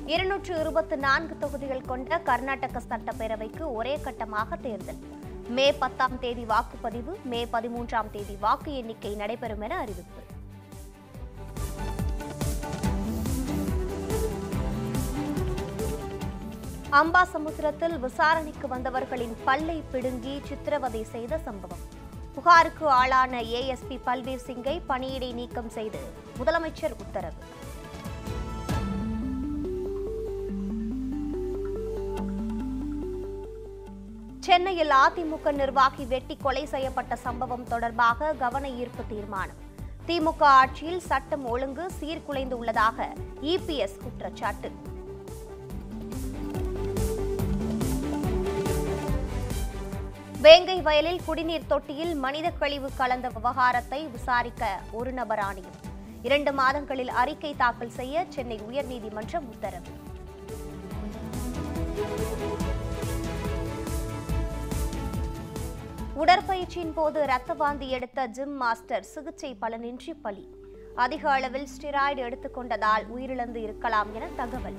இருநூற்று இருபத்தி நான்கு தொகுதிகள் கொண்ட கர்நாடக சட்டப்பேரவைக்கு ஒரே கட்டமாக தேர்தல் மே பத்தாம் தேதி வாக்குப்பதிவு மே பதிமூன்றாம் தேதி வாக்கு எண்ணிக்கை நடைபெறும் என அறிவிப்பு அம்பாசமுத்திரத்தில் விசாரணைக்கு வந்தவர்களின் பல்லை பிடுங்கி சித்திரவதை செய்த சம்பவம் புகாருக்கு ஆளான ஏஎஸ்பி பல்வீர் சிங்கை பணியிடை நீக்கம் செய்து முதலமைச்சர் உத்தரவு சென்னையில் அதிமுக நிர்வாகி வெட்டி கொலை செய்யப்பட்ட சம்பவம் தொடர்பாக கவன ஈர்ப்பு தீர்மானம் திமுக ஆட்சியில் சட்டம் ஒழுங்கு சீர்குலைந்து உள்ளதாக இபிஎஸ் குற்றச்சாட்டு வேங்கை வயலில் குடிநீர் தொட்டியில் மனித கழிவு கலந்த விவகாரத்தை விசாரிக்க ஒரு நபர் ஆணையம் இரண்டு மாதங்களில் அறிக்கை தாக்கல் செய்ய சென்னை உயர்நீதிமன்றம் உத்தரவு உடற்பயிற்சியின் போது ரத்த வாந்தி எடுத்த ஜிம் மாஸ்டர் சிகிச்சை பலனின்றி பலி அதிக அளவில் ஸ்டிராய்டு எடுத்துக்கொண்டதால் உயிரிழந்து இருக்கலாம் என தகவல்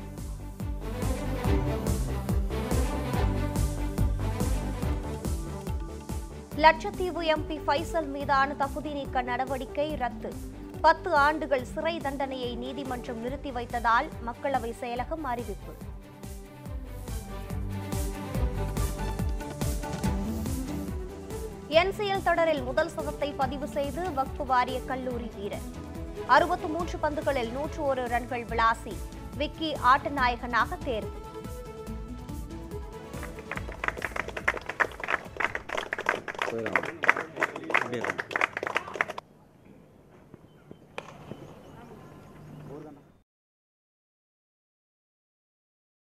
லட்சத்தீவு எம்பி ஃபைசல் மீதான தகுதி நீக்க நடவடிக்கை ரத்து பத்து ஆண்டுகள் சிறை தண்டனையை நீதிமன்றம் நிறுத்தி வைத்ததால் மக்களவை செயலகம் அறிவிப்பு என்சிஎல் தொடரில் முதல் சதத்தை பதிவு செய்து வக்பு வாரிய கல்லூரி வீரர் அறுபத்து மூன்று பந்துகளில் நூற்று ஒரு ரன்கள் விளாசி விக்கி ஆட்ட நாயகனாக தேர்வு போயிடும் அப்படியே இருக்கும்